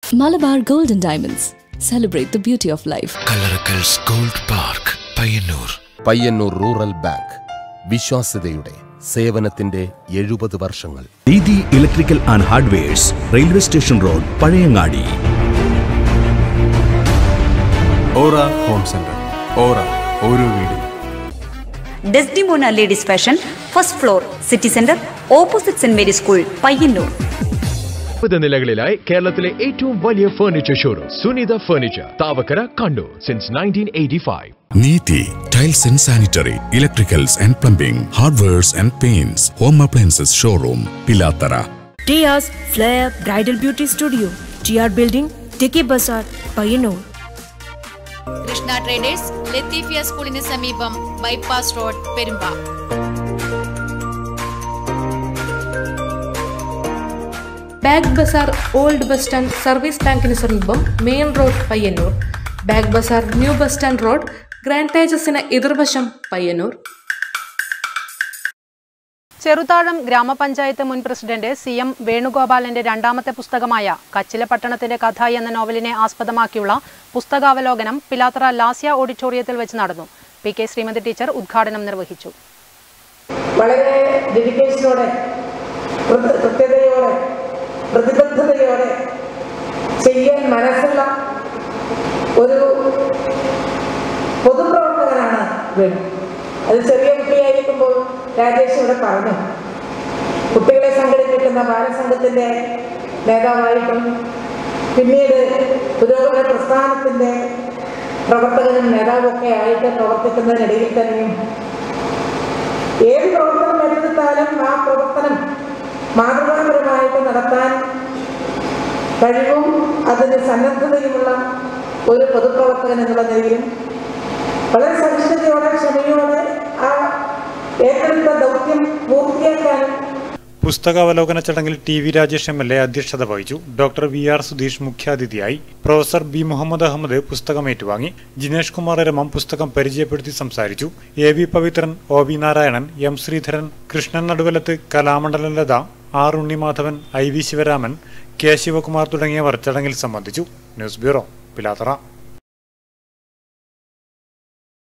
Malabar Gold and Diamonds. Celebrate the beauty of life. Kallarakkals gold park Payyanur Payyanur rural bank വിശ്വാസ്യതയുടെ സേവനത്തിന്റെ എഴുപത് വർഷങ്ങൾ Didi electrical and hardwares railway station road Pazhayangadi aura home centre aura ഓരോ വീടും Desdemona ladies fashion first floor city centre opposite Saint Mary school Payyanur മുപ്പത് നിലകളിലായി കേരളത്തിലെ ഏറ്റവും വലിയ furniture showroom Sunitha furniture Thavakkara Kannur since nineteen eighty five Neethi tiles and sanitary electricals and plumbing hardwares and paints home appliances showroom Pilathara Tia's Flair Bridal Beauty Studio, TR Building, Tiki Bazaar, Payanur. Krishna traders Latheefiya സ്കൂളിന് സമീപം bypass road Perumba bag bazaar old bus stand service ബാങ്കിന് സമീപം main road Payyanur bag bazaar new bus stand road grand തേജസിന് എതിർവശം പയ്യന്നൂർ ചെറുതാഴം ഗ്രാമപഞ്ചായത്ത് മുൻ president C M വേണുഗോപാലന്റെ രണ്ടാമത്തെ പുസ്തകമായ കച്ചില പട്ടണത്തിന്റെ കഥ എന്ന നോവലിനെ ആസ്പദമാക്കിയുള്ള പുസ്തകാവലോകനം പിലാത്തറ ലാസ്യ ഓഡിറ്റോറിയത്തിൽ വെച്ച് നടന്നു പി കെ ശ്രീമതി ടീച്ചർ ഉദ്ഘാടനം നിർവഹിച്ചു വളരെ ഡെഡിക്കേഷനോടെ കൃത- കൃത്യതയോടെ പ്രതിബദ്ധതയോടെ ചെയ്യാൻ മനസ്സുള്ള ഒരു പൊതുപ്രവർത്തകനാണ് വേണു അത് ചെറിയ കുട്ടിയായിരിക്കുമ്പോൾ രാജേഷ് ഇവിടെ പറഞ്ഞു കുട്ടികളെ സംഘടിപ്പിക്കുന്ന ബാലസംഘത്തിൻ്റെ നേതാവായിട്ടും പിന്നീട് പുരോഗമന പ്രസ്ഥാനത്തിൻ്റെ പ്രവർത്തകനും നേതാവൊക്കെ ആയിട്ട് പ്രവർത്തിക്കുന്നതിനിടയിൽ തന്നെയും ഏത് പ്രവർത്തനം ഏറ്റെടുത്താലും ആ പ്രവർത്തനം മാതൃകാപരമായിട്ട് നടത്താൻ കഴിവും അതിന് സന്നദ്ധതയുമുള്ള ഒരു പൊതുപ്രവർത്തകൻ എന്നുള്ള നിലയിലും വളരെ സഹിഷ്ണുതയോടെ ക്ഷമയോടെ ആ ഏറ്റെടുത്ത ദൗത്യം പൂർത്തിയാക്കാനും പുസ്തകാവലോകന ചടങ്ങിൽ T V Rajesh M L A അധ്യക്ഷത വഹിച്ചു ഡോക്ടർ വി ആർ സുധീഷ് മുഖ്യാതിഥിയായി പ്രൊഫസർ ബി മുഹമ്മദ് അഹമ്മദ് പുസ്തകം ഏറ്റുവാങ്ങി ജിനേഷ് കുമാർ രമം പുസ്തകം പരിചയപ്പെടുത്തി സംസാരിച്ചു A V Pavithran O V Narayanan M Sreedharan Krishnan Naduvalath Kalamandalam Latha R Unnimadhavan I V Sivaraman K Sivakumar തുടങ്ങിയവർ ചടങ്ങിൽ സംബന്ധിച്ചു ന്യൂസ് ബ്യൂറോ പിലാത്തറ